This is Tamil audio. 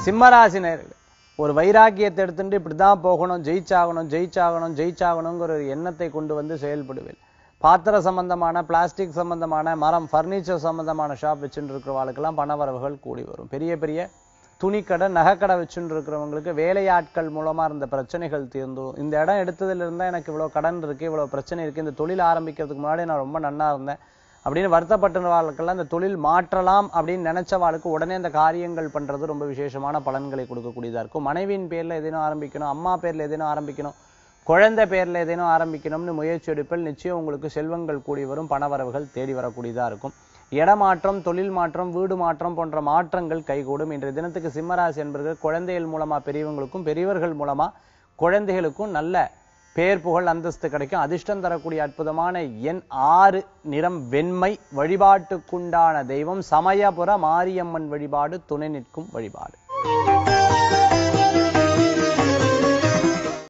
சிம்மராசினர்கள் ஒரு வைராக்கியத்தை எடுத்துட்டு இப்படிதான் போகணும் ஜெயிச்சாகணும் ஜெயிச்சாகணும் ஜெயிச்சாகணுங்கிற ஒரு எண்ணத்தை கொண்டு வந்து செயல்படுவேன் பாத்திர சம்பந்தமான பிளாஸ்டிக் சம்பந்தமான மரம் ஃபர்னிச்சர் சம்பந்தமான ஷாப் வச்சுட்டு இருக்கிறவாளுக்கெல்லாம் பண வரவுகள் கூடி வரும் பெரிய பெரிய துணிக்கடை நகைக்கடை வச்சுட்டு இருக்கிறவங்களுக்கு வேலையாட்கள் மூலமா இருந்த பிரச்சனைகள் தீர்ந்தும் இந்த இடம் எடுத்ததுல இருந்தா எனக்கு இவ்வளவு கடன் இருக்கு இவ்வளவு பிரச்சனை இருக்கு இந்த தொழில் ஆரம்பிக்கிறதுக்கு முன்னாடி நான் ரொம்ப நன்னா இருந்தேன் அப்படின்னு வருத்தப்பட்டவாளுக்கெல்லாம் இந்த தொழில் மாற்றலாம் அப்படின்னு நினைச்சவாளுக்கு உடனே அந்த காரியங்கள் பண்றது ரொம்ப விசேஷமான பலன்களை கொடுக்கக்கூடியதா இருக்கும் மனைவியின் பேர்ல எதேனும் ஆரம்பிக்கணும் அம்மா பேர்ல எதேனும் ஆரம்பிக்கணும் குழந்தை பேர்ல எதேனும் ஆரம்பிக்கணும்னு முயற்சி எடுப்பில் நிச்சயம் உங்களுக்கு செல்வங்கள் கூடி வரும் பணவரவுகள் தேடி வரக்கூடியதா இருக்கும் இடமாற்றம் தொழில் மாற்றம் வீடு மாற்றம் போன்ற மாற்றங்கள் கைகூடும் இன்றைய தினத்துக்கு சிம்மராசி என்பர்கள் குழந்தைகள் மூலமா பெரியவங்களுக்கும் பெரியவர்கள் மூலமா குழந்தைகளுக்கும் நல்ல பேர் புகழ் அந்தஸ்து கிடைக்கும் அதிர்ஷ்டம் தரக்கூடிய அற்புதமான எண் ஆறு நிறம் வெண்மை வழிபாட்டுக்குண்டான தெய்வம் சமயபுர மாரியம்மன் வழிபாடு துணை நிற்கும் வழிபாடு